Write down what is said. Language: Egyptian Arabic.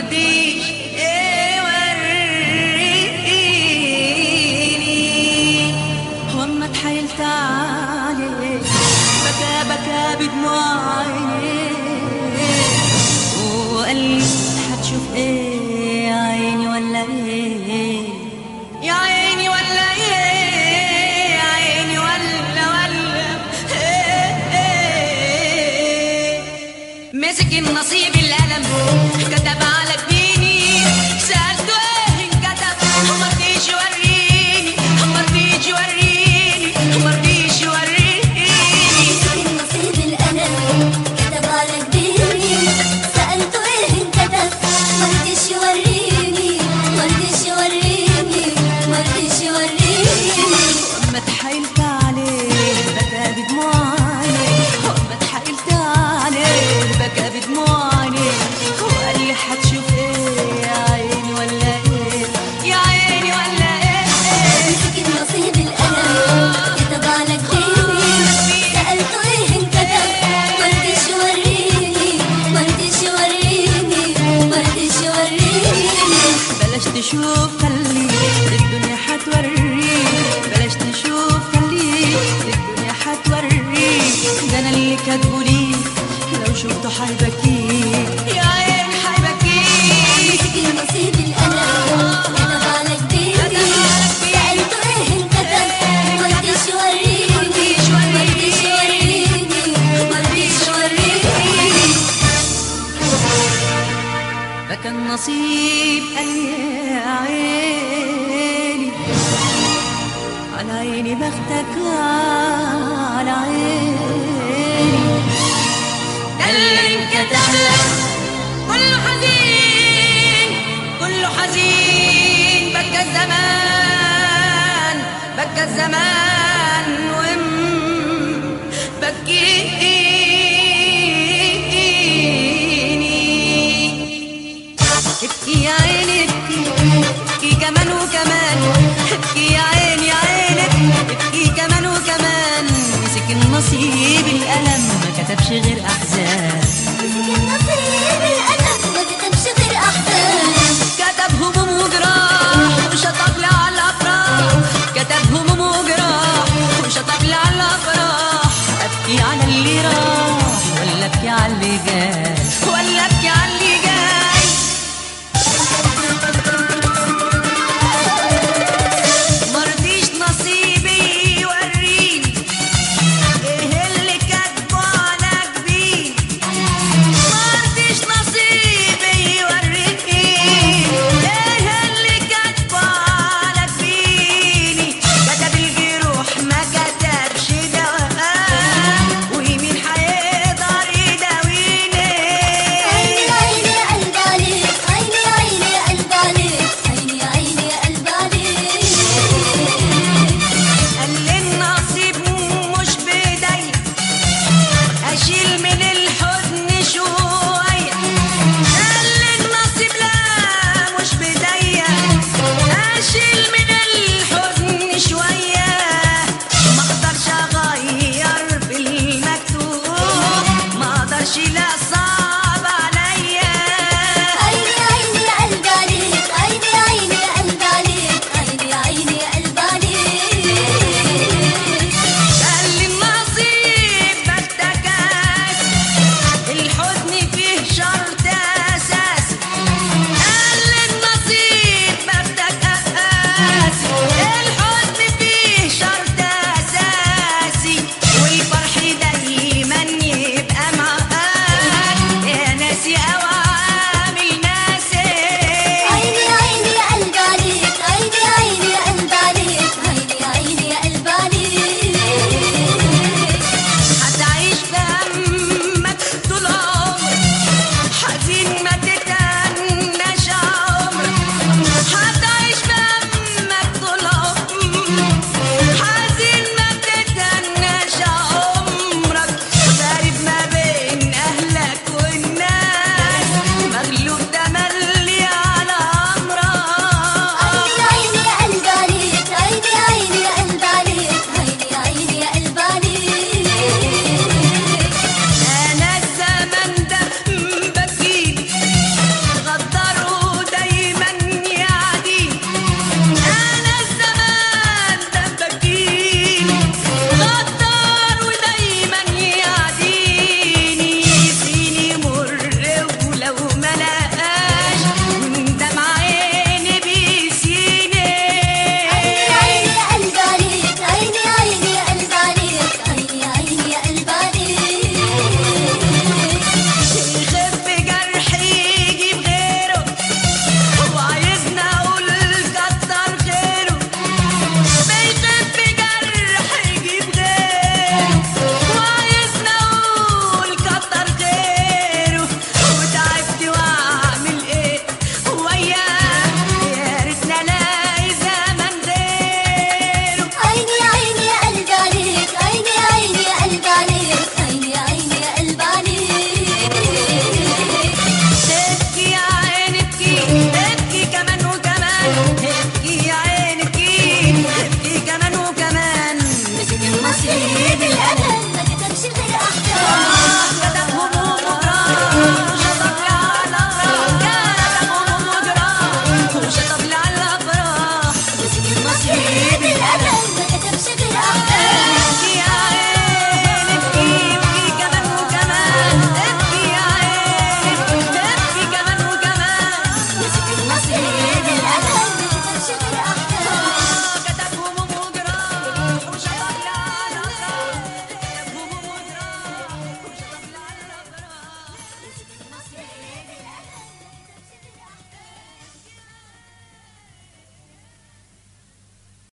مرضيش يوريني هو اما اتحايلت عليه بكى بكى بدموع عينيه وقال لي هتشوف ايه يا عيني ولا ايه يا عيني ولا ايه يا عيني ولا ولا إيه إيه مسك النصيب القلم كتب على جبيني سألته ايه انكتب مرضيش يوريني مرضيش يوريني مرضيش يوريني النصيب الألم كتب على جبيني سألته إيه انكتب مرضيش يوريني مرضيش يوريني مرضيش يوريني ما اتحايلت عليه بكى بدموع عينيه ما اتحايلت عليه بكى بدموع عينيه وقال لي هتشوف ايه يا عيني ولا ايه يا عيني ولا ايه مسك النصيب الألم كتب على جبيني سألته إيه انكتب مرضيش يوريني مرضيش يوريني مرضيش يوريني بلاش تشوف خليك الدنيا هتوريك بلاش تشوف خليك الدنيا هتوريك ده انا اللي كاتبه ليك لو شفته هيبكيك يا عين هيبكيك مسك النصيب الألم كتب على جبيني سألته إيه انكتب مرضيش يوريني مرضيش يوريني مرضيش يوريني ده كان نصيب قال لي يا عيني على عيني بختك على عيني ده اللي انكتب لك كله حزين كله حزين بكى الزمان بكى الزمان